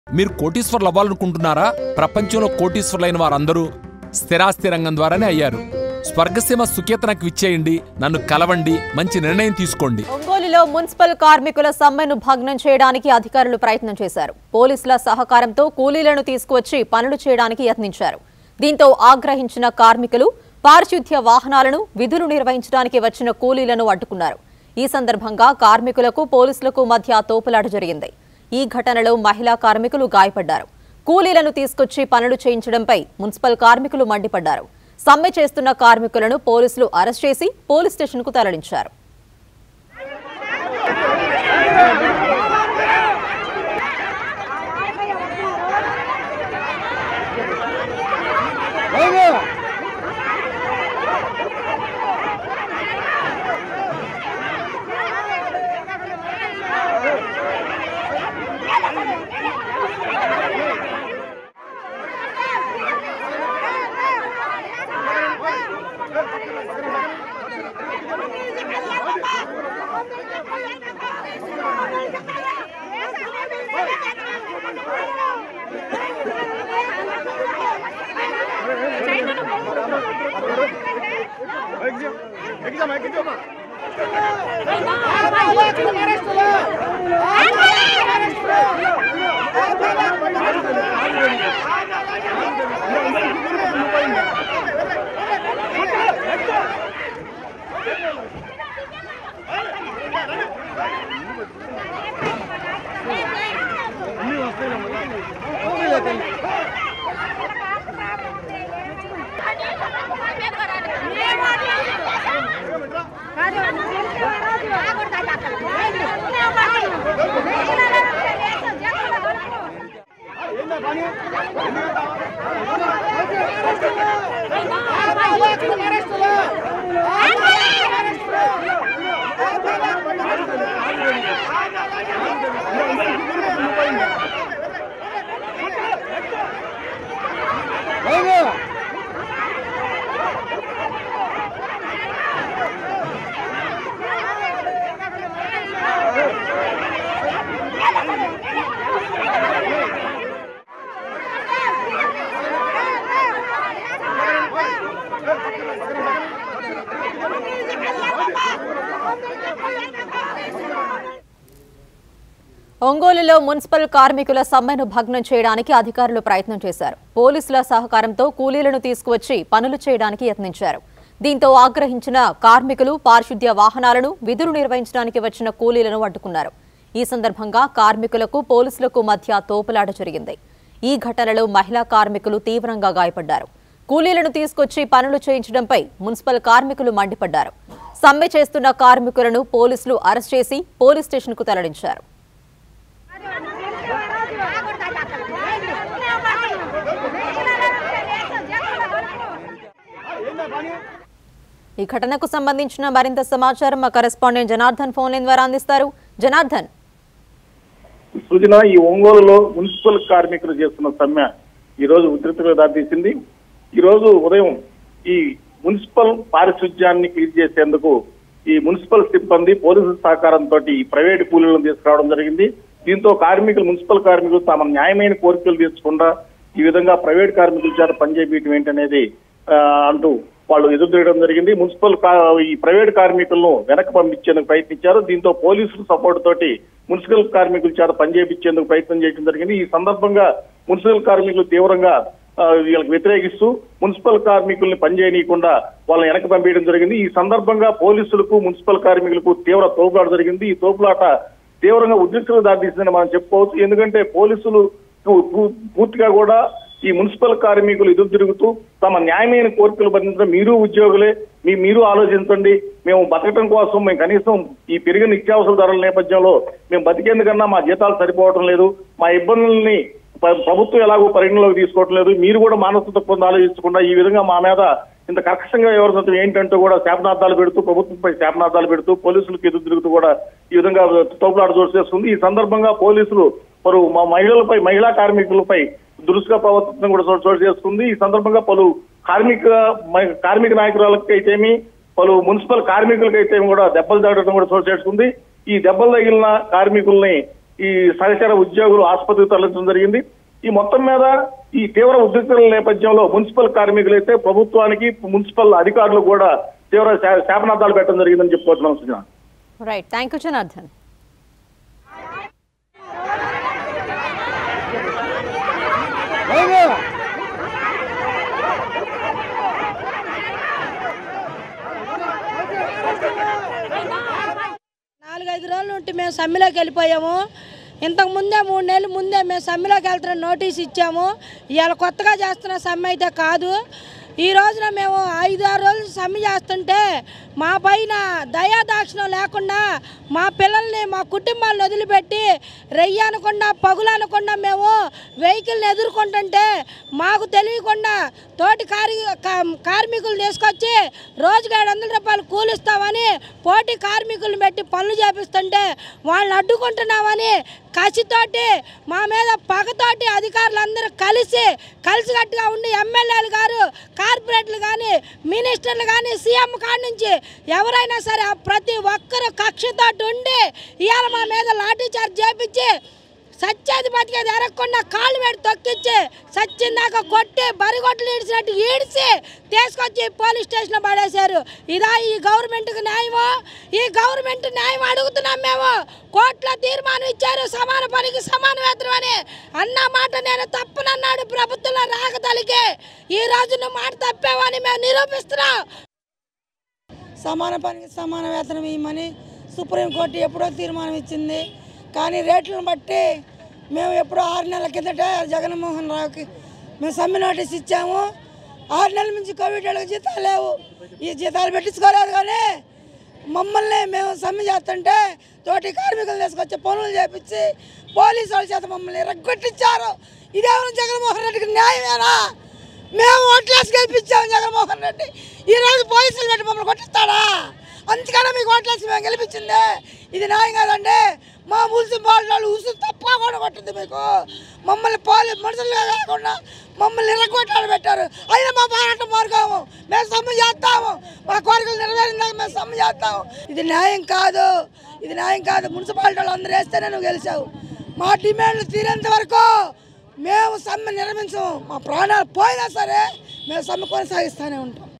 మీరు కోటీశ్వర్లు అవ్వాలనుకుంటున్నారా ప్రపంచంలో కోటీశ్వర్లైన వారందరూ స్థిరాస్తి రంగం ద్వారానే అయ్యారు స్వర్గసీమ సుఖేత నాకు ఇచ్చేయండి నన్ను కలవండి మంచి నిర్ణయం తీసుకోండి ఒంగోలులో మున్సిపల్ కార్మికుల సమ్మెను భగ్నం చేయడానికి అధికారులు ప్రయత్నం చేశారు పోలీసుల సహకారంతో కూలీలను తీసుకువచ్చి పనులు చేయడానికి యత్నించారు దీంతో ఆగ్రహించిన కార్మికులు పారిశుద్ధ్య వాహనాలను విధులు నిర్వహించడానికి వచ్చిన కూలీలను అడ్డుకున్నారు ఈ సందర్భంగా కార్మికులకు పోలీసులకు మధ్య తోపులాట జరిగింది ఈ ఘటనలో మహిళా కార్మికులు గాయపడ్డారు కూలీలను తీసుకొచ్చి పనులు చేయించడంపై మున్సిపల్ కార్మికులు మండిపడ్డారు సమ్మె చేస్తున్న కార్మికులను పోలీసులు అరెస్ట్ చేసి పోలీస్ స్టేషన్కు తరలించారు ఒంగోలులో మున్సిపల్ కార్మికుల సమ్మెను భగ్నం చేయడానికి అధికారులు ప్రయత్నం చేశారు పోలీసుల సహకారంతో కూలీలను తీసుకువచ్చి పనులు చేయడానికి యత్నించారు దీంతో ఆగ్రహించిన కార్మికులు పారిశుద్ధ్య వాహనాలను విధులు నిర్వహించడానికి వచ్చిన కూలీలను అడ్డుకున్నారు ఈ సందర్భంగా కార్మికులకు పోలీసులకు మధ్య తోపులాట జరిగింది ఈ ఘటనలో మహిళా కార్మికులు తీవ్రంగా గాయపడ్డారు కూలీలను తీసుకొచ్చి పనులు చేయించడంపై మున్సిపల్ కార్మికులు మండిపడ్డారు సమ్మె చేస్తున్న కార్మికులను పోలీసులు అరెస్ట్ చేసి పోలీస్ స్టేషన్కు తరలించారు ఈ ఘటనకు సంబంధించిన మరింత సమాచారం మా కరెస్పాండెంట్ జనార్దన్ ఫోన్ లైన్ ద్వారా అందిస్తారు జనార్దన్ సూచన ఈ ఒంగోలులో మున్సిపల్ కార్మికులు చేస్తున్న సమ్మె ఈ రోజు ఉధృతిలో దారితీసింది ఈ రోజు ఉదయం ఈ మున్సిపల్ పారిశుధ్యాన్ని క్లీన్ చేసేందుకు ఈ మున్సిపల్ సిబ్బంది పోలీసుల సహకారంతో ఈ ప్రైవేట్ కూలీలను తీసుకురావడం జరిగింది దీంతో కార్మికులు మున్సిపల్ కార్మికులు తమ న్యాయమైన కోరికలు తీర్చకుండా ఈ విధంగా ప్రైవేట్ కార్మికుల చేత పనిచేయడం ఏంటనేది ఆ, అంటూ వాళ్ళు ఎదురు తిరగడం జరిగింది మున్సిపల్ కా- ఈ ప్రైవేట్ కార్మికులను వెనక్కి పంపించేందుకు ప్రయత్నించారు దీంతో పోలీసుల సపోర్ట్ తోటి మున్సిపల్ కార్మికుల చేత పనిచేయించేందుకు ప్రయత్నం చేయడం జరిగింది ఈ సందర్భంగా మున్సిపల్ కార్మికులు తీవ్రంగా ఆ, వీళ్ళకి వ్యతిరేకిస్తూ మున్సిపల్ కార్మికుల్ని పనిచేయనీయకుండా వాళ్ళని వెనక్కి పంపించడం జరిగింది ఈ సందర్భంగా పోలీసులకు మున్సిపల్ కార్మికులకు తీవ్ర తోపులాట జరిగింది ఈ తోపులాట తీవ్రంగా ఉద్రిక్తలకు దారితీసిందని మనం చెప్పుకోవచ్చు ఎందుకంటే పోలీసులు పూ- పూ- పూర్తిగా కూడా ఈ మున్సిపల్ కార్మికులు ఎదురు తిరుగుతూ తమ న్యాయమైన కోరికలు బంధించడం మీరు ఉద్యోగులే మీ మీరు ఆలోచించండి మేము బతకటం కోసం మేము కనీసం ఈ పెరిగిన నిత్యావసర ధరల నేపథ్యంలో మేము బతికేందుకన్నా మా జీతాలు సరిపోవటం లేదు మా ఇబ్బందుల్ని ప్ర- ప్రభుత్వం ఎలాగో పరిగణలోకి తీసుకోవటం లేదు మీరు కూడా మానవత తక్కువ ఆలోచించకుండా ఈ విధంగా మా మీద ఇంత కర్కశంగా వ్యవహరించడం ఏంటంటూ కూడా శాపనార్థాలు పెడుతూ ప్రభుత్వంపై శాపనార్థాలు పెడుతూ పోలీసులకు ఎదురు తిరుగుతూ కూడా ఈ విధంగా తోపులాట చోటు చేస్తుంది ఈ సందర్భంగా పోలీసులు పలు మా మహిళలపై మహిళా కార్మికులపై దురుసుగా ప్రవర్తించడం కూడా చోటు చోటు చేసుకుంది ఈ సందర్భంగా పలు కార్మిక మ- కార్మిక నాయకురాలకు అయితేమి పలు మున్సిపల్ కార్మికులకైతే కూడా దెబ్బలు తగలడం కూడా చోటు చేసుకుంది ఈ దెబ్బలు తగిలిన కార్మికుల్ని ఈ సహచర ఉద్యోగులు ఆసుపత్రికి తరలించడం జరిగింది ఈ మొత్తం మీద ఈ తీవ్ర ఉద్రిక్తల నేపథ్యంలో మున్సిపల్ కార్మికులైతే ప్రభుత్వానికి మున్సిపల్ అధికారులు కూడా తీవ్ర శా- శాపనార్థాలు పెట్టడం జరిగిందని చెప్పుకోవచ్చున్నాం Sujana right thank you Janardhan నాలుగైదు రోజుల నుండి మేము సమ్మెలోకి వెళ్ళిపోయాము ఇంతకు ముందే మూడు నెలల ముందే మేము సమ్మెలోకి వెళ్తున్న నోటీస్ ఇచ్చాము ఇవాళ కొత్తగా చేస్తున్న సమ్మె అయితే కాదు ఈ రోజున మేము ఐదు ఆరు రోజులు సమ్మె చేస్తుంటే మా పైన దయాదాక్షిణం లేకుండా మా పిల్లల్ని మా కుటుంబాలను వదిలిపెట్టి రెయ్యి అనకుండా పగులు అనకుండా మేము వెహికల్ని ఎదుర్కొంటుంటే మాకు తెలియకుండా తోటి కారి కా- కార్మికులు తీసుకొచ్చి రోజుకి ఏడు వందల రూపాయలు కూలిస్తామని పోటీ కార్మికులను పెట్టి పనులు చేపిస్తుంటే వాళ్ళని అడ్డుకుంటున్నామని కసితోటి మా మీద పగతోటి అధికారులందరూ కలిసి కలిసికట్టుగా ఉండి ఎమ్మెల్యేలు గారు కార్పొరేట్లు కానీ మినిస్టర్లు కానీ సీఎం కాడి నుంచి ఎవరైనా సరే ఆ ప్రతి ఒక్కరు కక్షతోటి ఉండి ఇవాళ మా మీద లాఠీ చార్జ్ చేపించి సచ్చేది బతికేది ఎరగకుండా కాళ్ళు పెట్టి తొక్కిచ్చి సచ్చిందాక కొట్టి బరిగొట్లు ఈడ్చినట్టు ఈడ్చి తీసుకొచ్చి పోలీస్ స్టేషన్లో పడేశారు ఇదా ఈ గవర్నమెంట్కి న్యాయమో ఈ గవర్నమెంట్ న్యాయం అడుగుతున్నాం మేము కోర్టులో తీర్మానం ఇచ్చారు సమాన పనికి సమాన వేతనం అని అన్న మాట నేను తప్పునన్నాడు ప్రభుత్వంలో రాకదలికి ఈ రోజు నువ్వు మాట తప్పావని మేము నిరూపిస్తున్నాం సమాన పనికి సమాన వేతనం ఇవ్వమని సుప్రీంకోర్టు ఎప్పుడో తీర్మానం ఇచ్చింది కానీ రేట్లను బట్టి మేము ఎప్పుడో ఆరు నెలల కిందట జగన్మోహన్ రావుకి మేము సమ్మె నోటీస్ ఇచ్చాము ఆరు నెలల నుంచి కోవిడ్ వాళ్ళకి జీతాలు లేవు ఈ జీతాలు పెట్టించుకోలేదు కానీ మమ్మల్ని మేము సమ్మె చేస్తుంటే తోటి కార్మికులు తీసుకొచ్చి పనులు చేపించి పోలీసు వాళ్ళ చేత మమ్మల్ని రగ్గొట్టించారు ఇదేమైనా జగన్మోహన్ రెడ్డికి న్యాయమేనా మేము ఓట్లేసి గెలిపించాము జగన్మోహన్ రెడ్డి ఈ రోజు పోలీసులు పెట్టి మమ్మల్ని కొట్టిస్తాడా అందుకనే మీకు ఓట్లేసి మేము గెలిపించింది ఇది న్యాయం కాదండి మా మున్సిపాలిటీ వాళ్ళు ఉసురు తప్ప కూడా కొట్టింది మీకు మమ్మల్ని పోలీ మనుషులుగా కాకుండా మమ్మల్ని ఇరగొట్టాలు పెట్టారు అయినా మా పోరాటం మార్గము మేము సమ్మె చేస్తాము మా కోరికలు నెరవేరినాక మేము సమ్మె చేస్తాము ఇది న్యాయం కాదు ఇది న్యాయం కాదు మున్సిపాలిటీ వాళ్ళు అందరూ వేస్తేనే నువ్వు గెలిచావు మా డిమాండ్లు తీరేంత వరకు మేము సమ్మె నిర్మించము మా ప్రాణాలు పోయినా సరే మేము సమ్మె కొనసాగిస్తూనే ఉంటాం